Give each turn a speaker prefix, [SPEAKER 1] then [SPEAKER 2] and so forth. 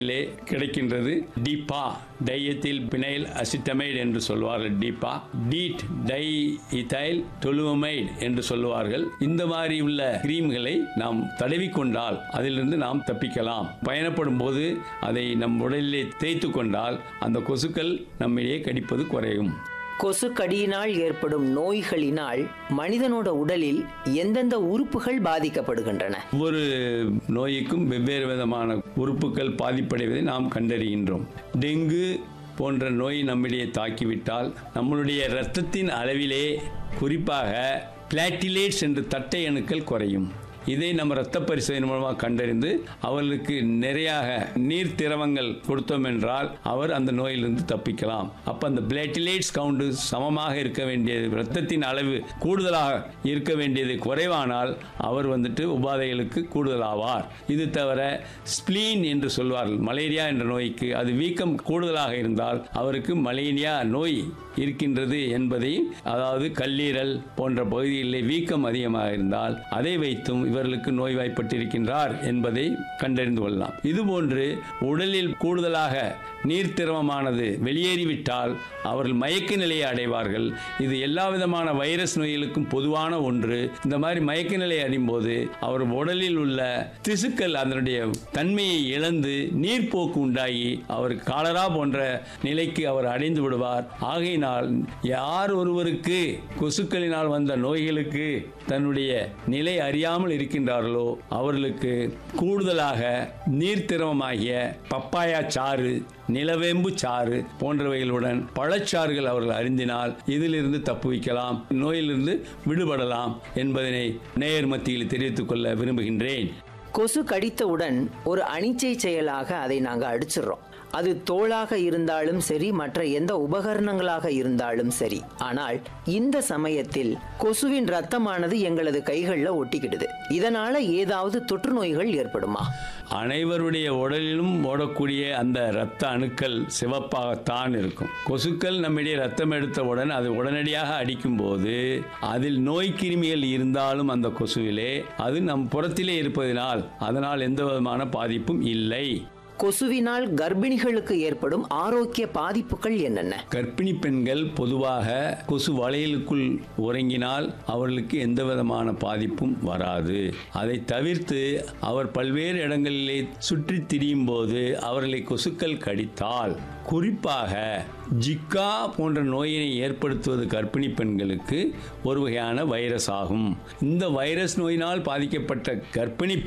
[SPEAKER 1] லே கிடைக்கின்றது டிபா டையத்தில் penile acetamide என்று சொல்வார்கள் டிபா டீட் டை இதைல் டொலுவமைடு என்று சொல்லுவார்கள் இந்த மாதிரி உள்ள கிரீம்களை நாம் தடவிக்கொண்டால் அதிலிருந்து நாம் தப்பிக்கலாம் பயணப்படும் போது அதை நம் உடலிலே தேய்த்து கொண்டால் அந்த கொசுக்கள் நம்மிடையே கடிப்பது குறையும்
[SPEAKER 2] கொசு கடியினால் ஏற்படும் நோய்களினால் மனிதனோட உடலில் எந்தெந்த உறுப்புகள் பாதிக்கப்படுகின்றன
[SPEAKER 1] ஒவ்வொரு நோய்க்கும் வெவ்வேறு விதமான உறுப்புகள் பாதிப்படைவதை நாம் கண்டறிகின்றோம் டெங்கு போன்ற நோய் நம்மிடையே தாக்கிவிட்டால் நம்மளுடைய இரத்தத்தின் அளவிலே குறிப்பாக பிளாட்டிலேட்ஸ் என்ற தட்டை அணுக்கள் குறையும் இதை நம்ம இரத்த பரிசோதனை மூலமாக கண்டறிந்து அவர்களுக்கு நிறையாக நீர் திரவங்கள் கொடுத்தோம் என்றால் அவர் அந்த நோயிலிருந்து தப்பிக்கலாம் அப்ப அந்த பிளேட்டிலேட்ஸ் கவுண்ட் சமமாக இருக்க வேண்டியது இரத்தத்தின் அளவு கூடுதலாக இருக்க வேண்டியது குறைவானால் அவர் வந்துட்டு உபாதைகளுக்கு கூடுதலாவார் இது தவிர ஸ்ப்ளீன் என்று சொல்வார்கள் மலேரியா என்ற நோய்க்கு அது வீக்கம் கூடுதலாக இருந்தால் அவருக்கு மலேரியா நோய் இருக்கின்றது என்பதை அதாவது கல்லீரல் போன்ற பகுதிகளிலே வீக்கம் அதிகமாக இருந்தால் அதை வைத்தும் இவர்களுக்கு நோய்வாய்ப்பட்டிருக்கின்றார் என்பதை கண்டறிந்து கொள்ளலாம் இதுபோன்று உடலில் கூடுதலாக நீர் திரவமானது வெளியேறிவிட்டால் அவர்கள் மயக்க நிலையை அடைவார்கள் இது எல்லா விதமான வைரஸ் நோய்களுக்கும் பொதுவான ஒன்று இந்த மாதிரி மயக்க நிலை அடையும் போது அவர் உடலில் உள்ள திசுக்கள் அதனுடைய தன்மையை இழந்து நீர்ப்போக்கு உண்டாகி அவர் காலரா போன்ற நிலைக்கு அவர் அடைந்து விடுவார் ஆகையினால் யார் ஒருவருக்கு கொசுக்களினால் வந்த நோய்களுக்கு தன்னுடைய நிலை அறியாமல் இருக்கின்றார்களோ அவர்களுக்கு கூடுதலாக நீர்த்திரவமாகிய பப்பாயா சாறு நிலவேம்பு சாறு போன்றவைகளுடன் பழச்சாறுகள் அவர்கள் அறிந்தினால் இதிலிருந்து தப்புவிக்கலாம் நோயிலிருந்து விடுபடலாம் என்பதனை நேயர் மத்தியில் தெரிவித்துக் கொள்ள விரும்புகின்றேன்
[SPEAKER 2] கொசு கடித்தவுடன் ஒரு அனிச்சை செயலாக அதை நாங்க அடிச்சிடுறோம் அது தோளாக இருந்தாலும் சரி மற்ற எந்த உபகரணங்களாக இருந்தாலும் சரி ஆனால் இந்த சமயத்தில் கொசுவின் ரத்தமானது எங்களது கைகளில் ஒட்டிக்கிடுது இதனால ஏதாவது தொற்று நோய்கள் ஏற்படுமா
[SPEAKER 1] அனைவருடைய உடலிலும் ஓடக்கூடிய அந்த இரத்த அணுக்கள் சிவப்பாகத்தான் இருக்கும் கொசுக்கள் நம்மிடையே ரத்தம் எடுத்தவுடன் அது உடனடியாக அடிக்கும்போது அதில் நோய் கிருமிகள் இருந்தாலும் அந்த கொசுவிலே அது நம் புறத்திலே இருப்பதினால் அதனால் எந்த விதமான பாதிப்பும் இல்லை
[SPEAKER 2] கொசுவினால் கர்ப்பிணிகளுக்கு ஏற்படும் ஆரோக்கிய பாதிப்புகள் என்னென்ன
[SPEAKER 1] கர்ப்பிணி பெண்கள் பொதுவாக கொசு வளையலுக்குள் உறங்கினால் அவர்களுக்கு எந்த விதமான பாதிப்பும் வராது அதை தவிர்த்து அவர் பல்வேறு இடங்களிலே சுற்றித் திரியும் போது அவர்களை கொசுக்கள் கடித்தால் குறிப்பாக ஜிக்கா போன்ற நோயினை ஏற்படுத்துவது கர்ப்பிணி பெண்களுக்கு ஒரு வகையான வைரஸ் ஆகும் இந்த வைரஸ் நோயினால் பாதிக்கப்பட்ட கர்ப்பிணி